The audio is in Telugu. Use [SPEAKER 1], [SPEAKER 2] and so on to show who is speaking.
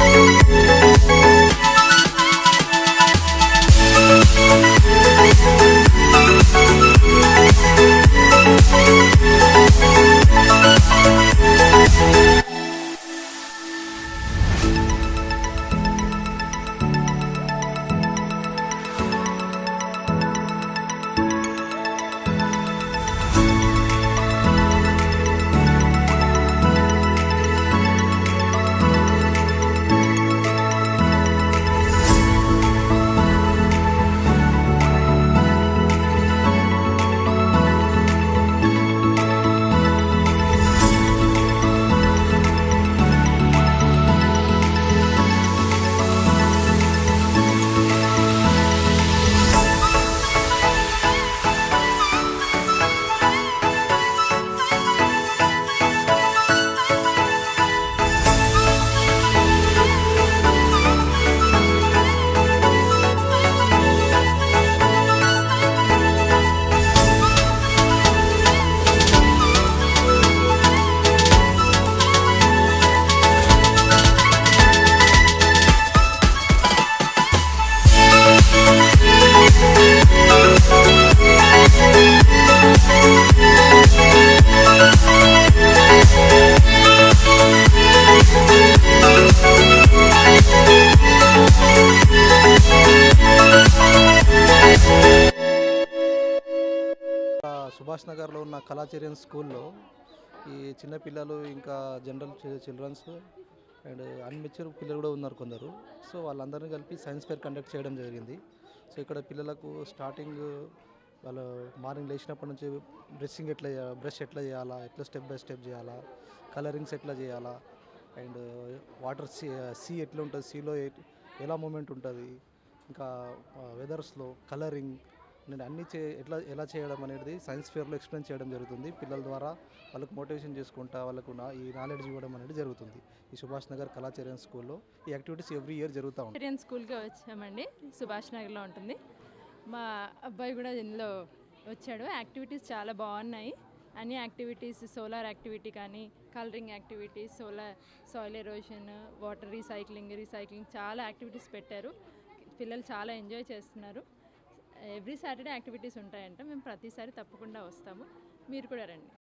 [SPEAKER 1] ఆ, సుభాష్ నగర్లో ఉన్న కళాచర్యన్ స్కూల్లో ఈ చిన్న పిల్లలు ఇంకా జనరల్ చిల్డ్రన్స్ అండ్ అన్మెచ్యూర్ పిల్లలు కూడా ఉన్నారు కొందరు సో వాళ్ళందరినీ కలిపి సైన్స్ ఫేర్ కండక్ట్ చేయడం జరిగింది సో ఇక్కడ పిల్లలకు స్టార్టింగ్ వాళ్ళు మార్నింగ్ లేచినప్పటి నుంచి బ్రషింగ్ ఎట్లా చేయాలా బ్రష్ ఎట్లా చేయాలా ఎట్లా స్టెప్ బై స్టెప్ చేయాలా కలరింగ్స్ ఎట్లా చేయాలా అండ్ వాటర్ సీ సీ ఎట్లా ఉంటుంది సీలో ఎలా మూమెంట్ ఉంటుంది ఇంకా వెదర్స్లో కలరింగ్ నేను అన్ని చే ఎట్లా ఎలా చేయడం అనేది సైన్స్ ఫేర్లో ఎక్స్ప్లెయిన్ చేయడం జరుగుతుంది పిల్లల ద్వారా వాళ్ళకు మోటివేషన్ చేసుకుంటా వాళ్ళకు నా ఈ నాలెడ్జ్ ఇవ్వడం అనేది జరుగుతుంది ఈ సుభాష్ నగర్ కళాచర్యం స్కూల్లో ఈ యాక్టివిటీస్ ఎవ్రీ ఇయర్ జరుగుతూ ఉంటాయి
[SPEAKER 2] ఇండియన్ స్కూల్కి వచ్చామండి సుభాష్ నగర్లో ఉంటుంది మా అబ్బాయి కూడా ఇందులో వచ్చాడు యాక్టివిటీస్ చాలా బాగున్నాయి అన్ని యాక్టివిటీస్ సోలార్ యాక్టివిటీ కానీ colouring activities solar soil erosion water recycling recycling చాలా యాక్టివిటీస్ పెట్టారు పిల్లలు చాలా ఎంజాయ్ చేస్తున్నారు ఎవ్రీ సాటర్డే యాక్టివిటీస్ ఉంటాయంట మేము ప్రతిసారి తప్పకుండా వస్తాము మీరు కూడా రండి